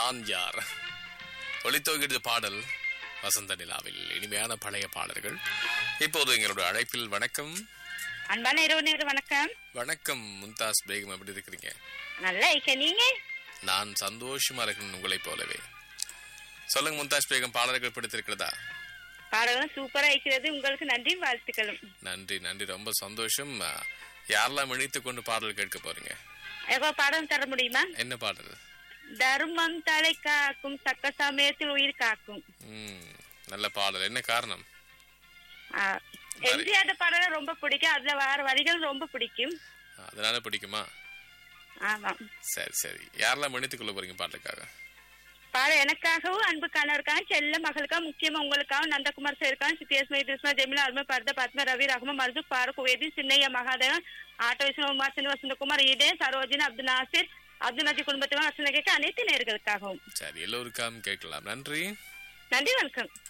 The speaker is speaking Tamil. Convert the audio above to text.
நான் யார் ஒளித்தோகிறது பாடல் வசந்த நிலாவில் இனிமையான பழைய பாடல்கள் இப்போது எங்களுடைய அழைப்பில் வணக்கம் அன்பான இரவு நேர வணக்கம் வணக்கம் மும்தாஸ் பேகம் எப்படி இருக்கிறீங்க நல்லா இருக்க நீங்க நான் சந்தோஷமா இருக்கேன் உங்களைப் போலவே சொல்லுங்க மும்தாஸ் பேகம் பாடல்கள் பிடித்திருக்கிறதா பாடல்களும் சூப்பரா இருக்கிறது உங்களுக்கு நன்றி வாழ்த்துக்களும் நன்றி நன்றி ரொம்ப சந்தோஷம் அஹ், யாரெல்லாம் இணைத்துக் கொண்டு பாடல் கேட்க போறீங்க எவ்வளவு பாடம் தர முடியுமா என்ன பாடல் தர்மம் தலை காக்கும் தக்க சமயத்தில் உயிர் காக்கும் ம் நல்ல பாடல் என்ன காரணம் ஆ, எம்ஜிஆர் பாடல் ரொம்ப பிடிக்கும் அதுல வர வரிகள் ரொம்ப பிடிக்கும் அதனால பிடிக்குமா ஆமா சரி சரி யாரெல்லாம் இணைத்துக் கொள்ள போறீங்க பாட்டுக்காக பாடம் எனக்காகவும் அன்பு கணவருக்காக செல்ல மகளுக்காக முக்கியமா உங்களுக்காகவும் நந்தகுமார் சாருக்காகவும் சித்தியஸ்மி கிருஷ்ணா ஜெமிலா அருமை பரத பத்ம ரவி ரகுமா மருது பாரக் வேதி சின்னையா மகாதேவன் ஆட்டோ விஷ்ணு உமா சின்ன வசந்தகுமார் ஈடே சரோஜினி அப்துல் நாசிர் அப்துல் நஜி குடும்பத்தினர் வசந்த கேட்க அனைத்து நேர்களுக்காகவும் சரி எல்லோருக்காகவும் கேட்கலாம் நன்றி நன்றி வணக்கம்